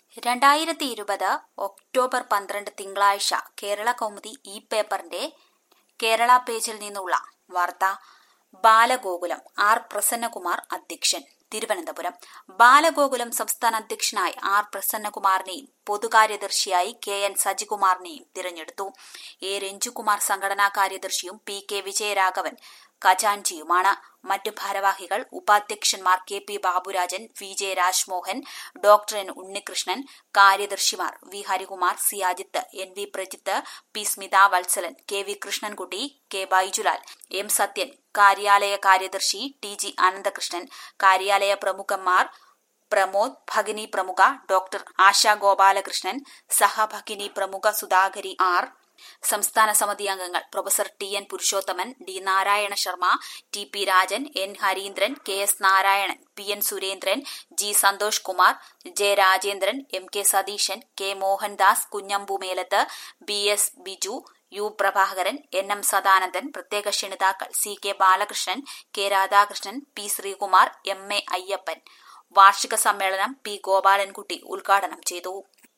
രണ്ടായിരത്തി ഇരുപത് ഒക്ടോബർ പന്ത്രണ്ട് തിങ്കളാഴ്ച കേരള കൗമുദി ഇ പേപ്പറിന്റെ കേരള പേജിൽ നിന്നുള്ള വാർത്ത ബാലഗോകുലം ആർ പ്രസന്നകുമാർ അധ്യക്ഷൻ തിരുവനന്തപുരം ബാലഗോകുലം സംസ്ഥാന അധ്യക്ഷനായി ആർ പ്രസന്നകുമാറിനെയും പൊതുകാര്യദർശിയായി കെ എൻ സജികുമാറിനെയും തിരഞ്ഞെടുത്തു എ രഞ്ജുകുമാർ സംഘടനാ കാര്യദർശിയും പി കെ വിജയരാഘവൻ ഖജാൻജിയുമാണ് മറ്റു ഭാരവാഹികൾ ഉപാധ്യക്ഷന്മാർ K P Baburajan V J Rajmohan doctor N Unnikrishnan കാര്യദർശിമാർ V Harikumar C Ajith N V Prajith P Smitha Vatsalan K V Krishnankutty K Baijulal M Sathyan കാര്യാലയ കാര്യദർശി ടി ജി അനന്തകൃഷ്ണൻ കാര്യാലയ പ്രമുഖന്മാർ പ്രമോദ് ഭഗിനി പ്രമുഖ ഡോക്ടർ ആശാ ഗോപാലകൃഷ്ണൻ സഹഭഗിനി പ്രമുഖ സുധാകരി ആർ സംസ്ഥാന സമിതി അംഗങ്ങൾ professor T N Purushothaman D Narayana Sharma T P Rajan N Harindran K S Narayanan P N Surendran G Santhosh Kumar J Rajendran M K Satheesan K Mohandas Kunhambumelath B S Biju U Prabhakaran N M Sadanandan പ്രത്യേക ക്ഷണിതാക്കൾ C K Balakrishnan K Radhakrishnan P Sreekumar M A Ayyappan വാർഷിക സമ്മേളനം പി ഗോപാലൻകുട്ടി ഉദ്ഘാടനം ചെയ്തു